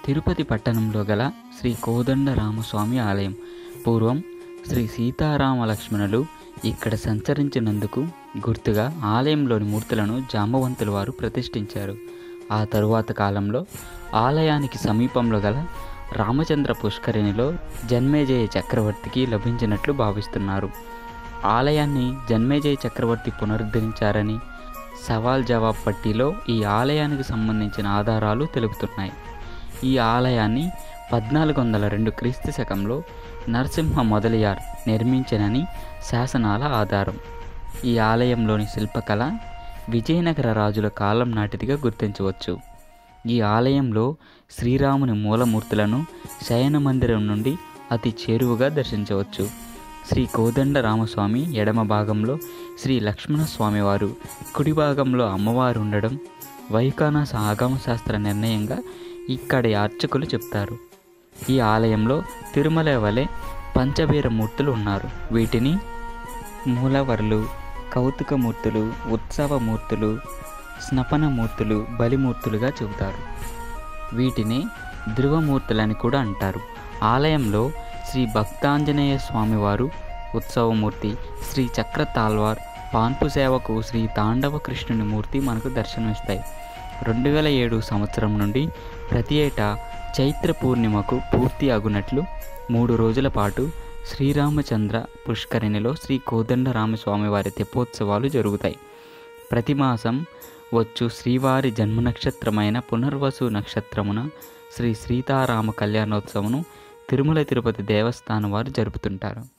తిరుపతి పట్టణంలో గల శ్రీ కోదండ రామస్వామి ఆలయం పూర్వం శ్రీ సీతారామ లక్ష్మణులు ఇక్కడ సంచరించినందుకు గుర్తుగా ఆలయంలోని మూర్తులను జాంబవంతుల వారు ప్రతిష్ఠించారు ఆ తరువాత కాలంలో ఆలయానికి సమీపంలో గల రామచంద్ర పుష్కరిణిలో జన్మేజయ చక్రవర్తికి లభించినట్లు భావిస్తున్నారు ఆలయాన్ని జన్మేజయ చక్రవర్తి పునరుద్ధరించారని సవాల్ జవాబ్ పట్టీలో ఈ ఆలయానికి సంబంధించిన ఆధారాలు తెలుపుతున్నాయి ఈ ఆలయాన్ని పద్నాలుగు వందల రెండు క్రీస్తు శకంలో నరసింహ మొదలియార్ నిర్మించనని శాసనాల ఆధారం ఈ ఆలయంలోని శిల్పకళ విజయనగర రాజుల కాలం నాటిదిగా గుర్తించవచ్చు ఈ ఆలయంలో శ్రీరాముని మూలమూర్తులను శయన మందిరం నుండి అతి చేరువగా దర్శించవచ్చు శ్రీ కోదండ రామస్వామి ఎడమ భాగంలో శ్రీ లక్ష్మణ స్వామివారు కుడి భాగంలో అమ్మవారు ఉండడం వైకానాస ఆగమ శాస్త్ర నిర్ణయంగా ఇక్కడి అర్చకులు చెప్తారు ఈ ఆలయంలో తిరుమల వలె పంచబీర మూర్తులు ఉన్నారు వీటిని మూలవర్లు కౌతుకమూర్తులు ఉత్సవమూర్తులు స్నపనమూర్తులు బలిమూర్తులుగా చెబుతారు వీటిని ధ్రువమూర్తులని కూడా అంటారు ఆలయంలో శ్రీ భక్తాంజనేయ స్వామివారు ఉత్సవమూర్తి శ్రీ చక్ర తాల్వార్ పాన్పు సేవకు శ్రీ తాండవ కృష్ణుని మూర్తి మనకు దర్శనమిస్తాయి రెండు వేల ఏడు సంవత్సరం నుండి ప్రతి ఏటా చైత్ర పూర్ణిమకు పూర్తి అగునట్లు మూడు రోజుల పాటు శ్రీరామచంద్ర పుష్కరిణిలో శ్రీ కోదండ రామస్వామి వారి తెప్పోత్సవాలు జరుగుతాయి ప్రతి మాసం వచ్చు శ్రీవారి జన్మ నక్షత్రమైన పునర్వసు నక్షత్రమున శ్రీ సీతారామ కళ్యాణోత్సవమును తిరుమల తిరుపతి దేవస్థానం వారు జరుపుతుంటారు